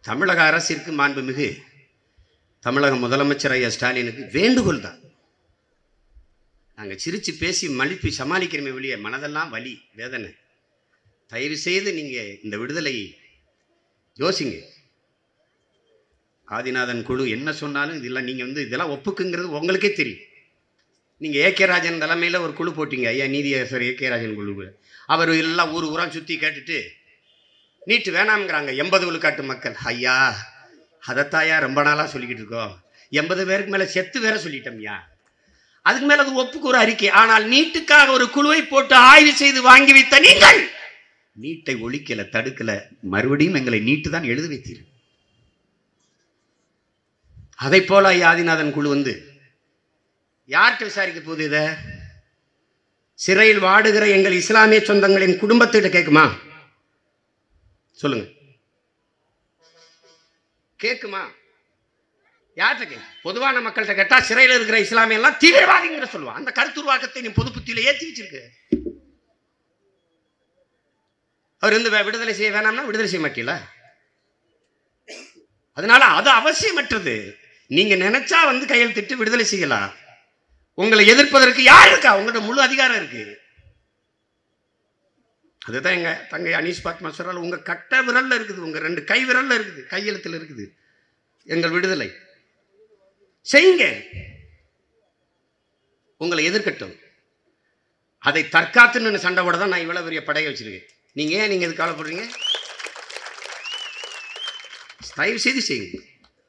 தமிழக அரசிற்கு மாண்புமிகு தமிழக முதலமைச்சர் ஐயா ஸ்டாலினுக்கு வேண்டுகோள் தான் நாங்கள் சிரித்து பேசி மலிப்பி சமாளிக்கிறோமே வெளியே மனதெல்லாம் வலி வேதனை தயவு செய்து நீங்கள் இந்த விடுதலை யோசிங்க ஆதிநாதன் குழு என்ன சொன்னாலும் இதெல்லாம் நீங்கள் வந்து இதெல்லாம் ஒப்புக்குங்கிறது உங்களுக்கே தெரியும் நீங்கள் ஏ கே ராஜன் தலைமையில் ஒரு குழு போட்டீங்க ஐயா நீதியரசர் ஏ கே ராஜன் குழு அவர் எல்லாம் ஊர் ஊரா சுற்றி கேட்டுட்டு நீட்டு வேணாம்ங்கிறாங்க எண்பது விழுக்காட்டு மக்கள் ஐயா அதைத்தாயா ரொம்ப நாளாக சொல்லிக்கிட்டு இருக்கோம் எண்பது பேருக்கு மேலே செத்து வேற சொல்லிட்டோம்யா அதுக்கு மேலே அது ஒப்புக்கு ஒரு அறிக்கை ஆனால் நீட்டுக்காக ஒரு குழுவை போட்டு ஆய்வு செய்து வாங்கி வைத்த நீங்கள் நீட்டை ஒழிக்கல தடுக்கல மறுபடியும் எங்களை நீட்டு தான் எழுத வைத்தீர்கள் அதை போல ஐயா ஆதிநாதன் குழு வந்து யார்கிட்ட விசாரிக்க போகுது இதை சிறையில் வாடுகிற எங்கள் இஸ்லாமிய சொந்தங்களின் குடும்பத்திட்ட கேட்குமா சொல்லுங்க கேட்குமா யார்கிட்ட கேட்கும் பொதுவான மக்கள்கிட்ட கேட்டா சிறையில் இருக்கிற இஸ்லாமிய எல்லாம் தீவிரவாதிங்கிற சொல்லுவான் அந்த கருத்துருவாக்கத்தை நீ பொது புத்தியில ஏற்றி வச்சிருக்கு அவர் வந்து வே- விடுதலை செய்ய வேணாம்னா விடுதலை செய்ய மாட்டீங்களா அதனால அது அவசியமற்றது நீங்க நினைச்சா வந்து கையெழுத்திட்டு விடுதலை செய்யலாம் உங்களை எதிர்ப்பதற்கு யார் இருக்கா உங்கள்ட்ட முழு அதிகாரம் இருக்கு அதுதான் எங்க தங்கை அனீஸ் பாத்மா சொல்றாள் உங்க கட்ட விரல்ல இருக்குது உங்க ரெண்டு கை விரல்ல இருக்குது கையெழுத்துல இருக்குது எங்கள் விடுதலை செய்யுங்க உங்களை எதிர்க்கட்டும் அதை தற்காத்து நின்று சண்டை போட தான் நான் இவ்வளவு பெரிய படையை வச்சிருக்கேன் நீங்க ஏன் நீங்க இது கவலைப்படுறீங்க தயவு செய்து செய்யுங்க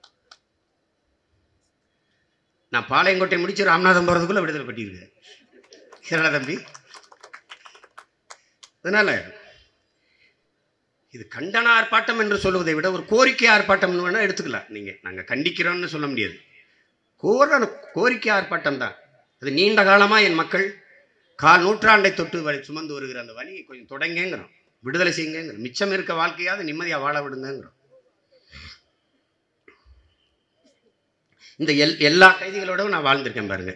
நான் பாளையங்கோட்டை முடிச்சு ராமநாதம் போகிறதுக்குள்ள விடுதலை பட்டியிருக்கேன் என்னடா தம்பி அதனால இது கண்டன ஆர்ப்பாட்டம் என்று சொல்வதை விட ஒரு கோரிக்கை ஆர்ப்பாட்டம்னு வேணா எடுத்துக்கலாம் நீங்க நாங்க கண்டிக்கிறோம்னு சொல்ல முடியாது கோர கோரிக்கை ஆர்ப்பாட்டம் தான் அது நீண்ட காலமா என் மக்கள் கால் நூற்றாண்டை தொட்டு வலி சுமந்து வருகிற அந்த வழியை கொஞ்சம் தொடங்குங்கிறோம் விடுதலை செய்யுங்கிறோம் மிச்சம் இருக்க வாழ்க்கையாவது நிம்மதியாக வாழ விடுங்கிறோம் இந்த எல் எல்லா கைதிகளோடவும் நான் வாழ்ந்திருக்கேன் பாருங்க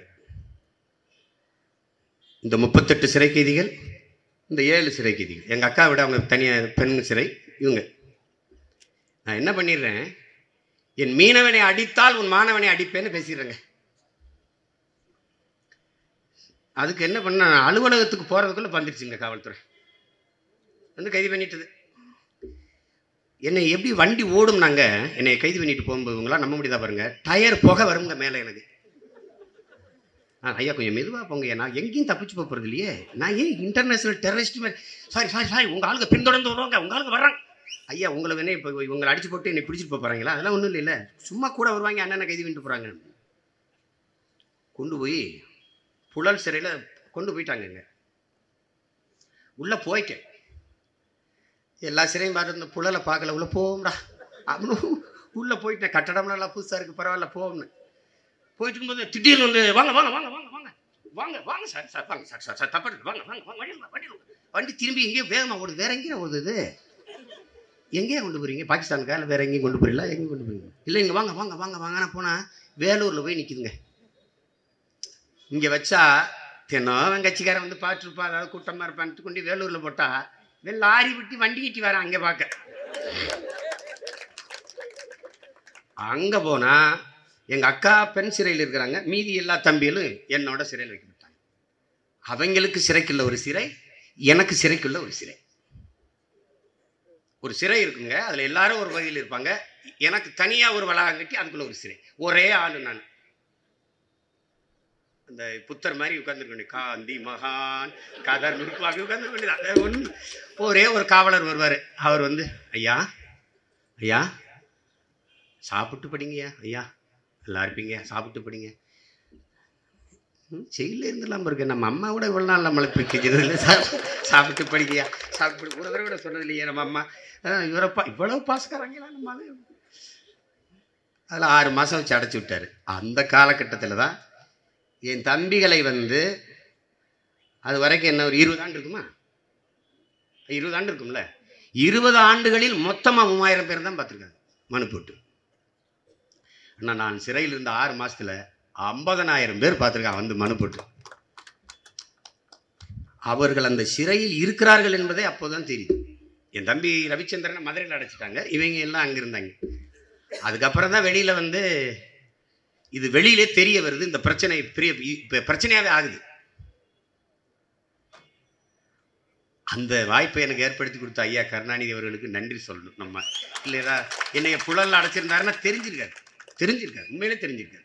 இந்த முப்பத்தெட்டு சிறை கைதிகள் இந்த ஏழு சிறை கைதிகள் எங்கள் அக்கா விட அவங்க தனியாக பெண் சிறை இவங்க நான் என்ன பண்ணிடுறேன் என் மீனவனை அடித்தால் உன் மாணவனை அடிப்பேன்னு பேசிடுறேங்க அதுக்கு என்ன பண்ண அலுவலகத்துக்கு போகிறதுக்குள்ளே வந்துருச்சுங்க காவல்துறை வந்து கைது பண்ணிட்டது என்னை எப்படி வண்டி ஓடும் நாங்கள் என்னை கைது பண்ணிட்டு போகும்போது இவங்களாம் நம்ப முடியுதா பாருங்க டயர் புகை வருங்க மேலே எனக்கு ஆ ஐயா கொஞ்சம் மெதுவாக போங்க நான் எங்கேயும் தப்பிச்சு போக போகிறது இல்லையே நான் ஏன் இன்டர்நேஷனல் டெரரிஸ்ட் மாதிரி சாரி சாரி சாரி உங்கள் ஆளுங்க பின்தொடர்ந்து வருவாங்க உங்கள் ஆளுங்க வர்றாங்க ஐயா உங்களை வேணே இப்போ இவங்களை அடிச்சு போட்டு என்னை பிடிச்சிட்டு போக போகிறாங்களா அதெல்லாம் ஒன்றும் இல்லைல்ல சும்மா கூட வருவாங்க அண்ணனை கைது பண்ணிட்டு போகிறாங்க கொண்டு போய் புழல் சிறையில் கொண்டு போயிட்டாங்கங்க உள்ளே போயிட்டேன் எல்லா சிறையும் பார்த்து இந்த புழலை பார்க்கல உள்ளே போகும்டா அப்படின்னு உள்ளே போயிட்டேன் கட்டடம்லாம் நல்லா புதுசாக இருக்குது பரவாயில்ல போகும்னு போயிட்டு இருக்கும்போது திடீர்னு வந்து வாங்க வாங்க வாங்க வாங்க வாங்க வாங்க வாங்க சார் சார் வாங்க சார் சார் சார் தப்பா இருக்கு. வாங்க வாங்க வாங்க வண்டியில் வாங்க, வண்டியில் வாங்க. வண்டி திரும்பி எங்கேயோ வேகமாக ஓடுது வேற எங்கேயும் ஓடுது இது எங்கேயா கொண்டு போறீங்க பாகிஸ்தானுக்கா இல்லை வேற எங்கேயும் கொண்டு போறீங்களா எங்கேயும் கொண்டு போறீங்க இல்லை இங்கே வாங்க வாங்க வாங்க வாங்க போனால் வேலூரில் போய் நிற்கிதுங்க இங்கே வச்சா தினம் கட்சிக்காரன் வந்து பார்த்துருப்பா அதாவது கூட்டமாக இருப்பான்ட்டு கொண்டு வேலூரில் போட்டா வெள்ள லாரி விட்டு வண்டி கட்டி வரேன் அங்கே பார்க்க அங்கே போனால் எங்கள் அக்கா பெண் சிறையில் இருக்கிறாங்க மீதி எல்லா தம்பிகளும் என்னோட சிறையில் வைக்கப்பட்டாங்க அவங்களுக்கு சிறைக்குள்ள ஒரு சிறை எனக்கு சிறைக்குள்ள ஒரு சிறை ஒரு சிறை இருக்குங்க அதில் எல்லாரும் ஒரு வகையில் இருப்பாங்க எனக்கு தனியாக ஒரு வளாகம் கட்டி அதுக்குள்ள ஒரு சிறை ஒரே ஆளு நான் அந்த புத்தர் மாதிரி உட்காந்துருக்க காந்தி மகான் கதர் நுட்பாக உட்காந்துருக்க வேண்டியது ஒன்று ஒரே ஒரு காவலர் வருவார் அவர் வந்து ஐயா ஐயா சாப்பிட்டு படிங்கய்யா ஐயா நல்லா இருப்பீங்க சாப்பிட்டு படிங்க ஜெயிலில் இருந்துலாம் இருக்கு நம்ம அம்மா கூட இவ்வளோ நாள் நம்மளை பிடிக்கிறது சாப்பிட்டு படிங்கய்யா சாப்பிட்டு ஒரு தடவை கூட சொன்னது இல்லையா நம்ம அம்மா அஹ் இவரப்பா இவ்வளவு பாஸ்காரங்களா நம்ம ஆளு? அதில் ஆறு மாதம் வச்சு அடைச்சி விட்டாரு அந்த காலகட்டத்தில் தான் என் தம்பிகளை வந்து அது வரைக்கும் என்ன ஒரு இருபது ஆண்டு இருக்குமா இருபது ஆண்டு இருக்கும்ல இருபது ஆண்டுகளில் மொத்தமாக மூவாயிரம் பேர் தான் பார்த்துருக்காங்க மனு போட்டு ஆனால் நான் சிறையில் இருந்த ஆறு மாசத்துல ஐம்பதனாயிரம் பேர் பார்த்துருக்காங்க வந்து மனு போட்டு அவர்கள் அந்த சிறையில் இருக்கிறார்கள் என்பதே அப்போதான் தெரியுது என் தம்பி ரவிச்சந்திரனை மதுரையில் அடைச்சிட்டாங்க இவங்க எல்லாம் அங்கே இருந்தாங்க அதுக்கப்புறம் தான் வெளியில் வந்து இது வெளியிலே தெரிய வருது இந்த பிரச்சனை பெரிய இப்போ பிரச்சனையாகவே ஆகுது அந்த வாய்ப்பை எனக்கு ஏற்படுத்தி கொடுத்த ஐயா கருணாநிதி அவர்களுக்கு நன்றி சொல்லணும் நம்ம இல்லையா என்னைய புழல்ல அடைச்சிருந்தாருன்னா தெரிஞ்சிருக்காரு தெரிஞ்சிருக்காரு உண்மையிலே தெரிஞ்சிருக்காரு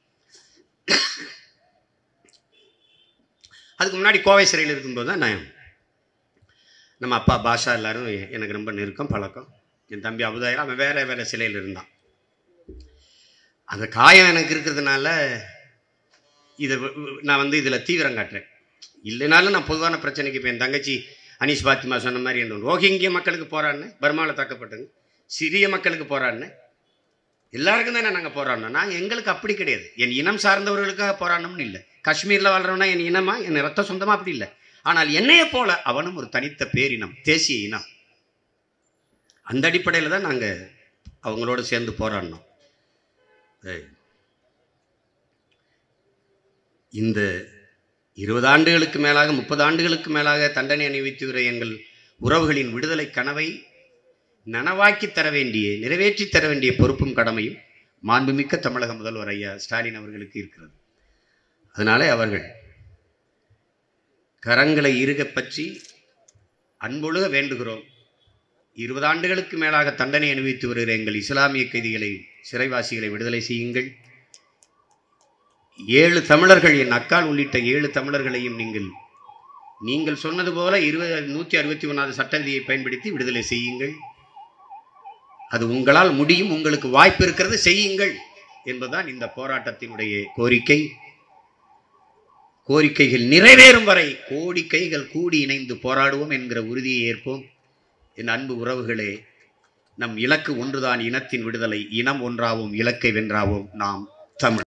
அதுக்கு முன்னாடி கோவை சிறையில் இருக்கும்போது தான் நான் நம்ம அப்பா பாஷா எல்லாரும் எனக்கு ரொம்ப நெருக்கம் பழக்கம் என் தம்பி அபுதாயிரம் அவன் வேற வேற சிலையில் இருந்தான் அந்த காயம் எனக்கு இருக்கிறதுனால இதை வ- வ- நான் வந்து இதில் தீவிரம் காட்டுறேன் இல்லைனாலும் நான் பொதுவான பிரச்சனைக்கு இப்போ என் தங்கச்சி அனீஸ் பாத்திமா சொன்ன மாதிரி என்ன ரோஹிங்கிய மக்களுக்கு போராடினேன் பர்மாவில் தாக்கப்பட்டது சிறிய மக்களுக்கு போராடினேன் எல்லாருக்கும் தானே நாங்கள் போராடினோம் நாங்கள் எங்களுக்கு அப்படி கிடையாது என் இனம் சார்ந்தவர்களுக்காக போராடணும்னு இல்லை காஷ்மீரில் வாழ்றவனா என் இனமா என் ரத்த சொந்தமா அப்படி இல்லை ஆனால் என்னையே போல அவனும் ஒரு தனித்த பேரினம் தேசிய இனம் அந்த அடிப்படையில் தான் நாங்கள் அவங்களோட சேர்ந்து போராடினோம் ஏய். இந்த இருபது ஆண்டுகளுக்கு மேலாக முப்பது ஆண்டுகளுக்கு மேலாக தண்டனை அணிவித்து வர எங்கள் உறவுகளின் விடுதலை கனவை நனவாக்கி தர வேண்டிய நிறைவேற்றி தர வேண்டிய பொறுப்பும் கடமையும் மாண்புமிக்க தமிழக முதல்வர் ஐயா ஸ்டாலின் அவர்களுக்கு இருக்கிறது அதனாலே அவர்கள் கரங்களை இறுகப் பற்றி அன்பொழுக வேண்டுகிறோம் இருபது ஆண்டுகளுக்கு மேலாக தண்டனை அனுபவித்து வருகிற எங்கள் இஸ்லாமிய கைதிகளை சிறைவாசிகளை விடுதலை செய்யுங்கள் ஏழு தமிழர்கள் என் அக்கால் உள்ளிட்ட ஏழு தமிழர்களையும் நீங்கள் நீங்கள் சொன்னது போல இருபது நூற்றி அறுபத்தி ஒன்றாவது சட்ட விதியை பயன்படுத்தி விடுதலை செய்யுங்கள் அது உங்களால் முடியும் உங்களுக்கு வாய்ப்பு இருக்கிறது செய்யுங்கள் என்பதுதான் இந்த போராட்டத்தினுடைய கோரிக்கை கோரிக்கைகள் நிறைவேறும் வரை கோடி கைகள் கூடி இணைந்து போராடுவோம் என்கிற உறுதியை ஏற்போம் என் அன்பு உறவுகளே நம் இலக்கு ஒன்றுதான் இனத்தின் விடுதலை இனம் ஒன்றாவோம் இலக்கை வென்றாவோம் நாம் தமிழ்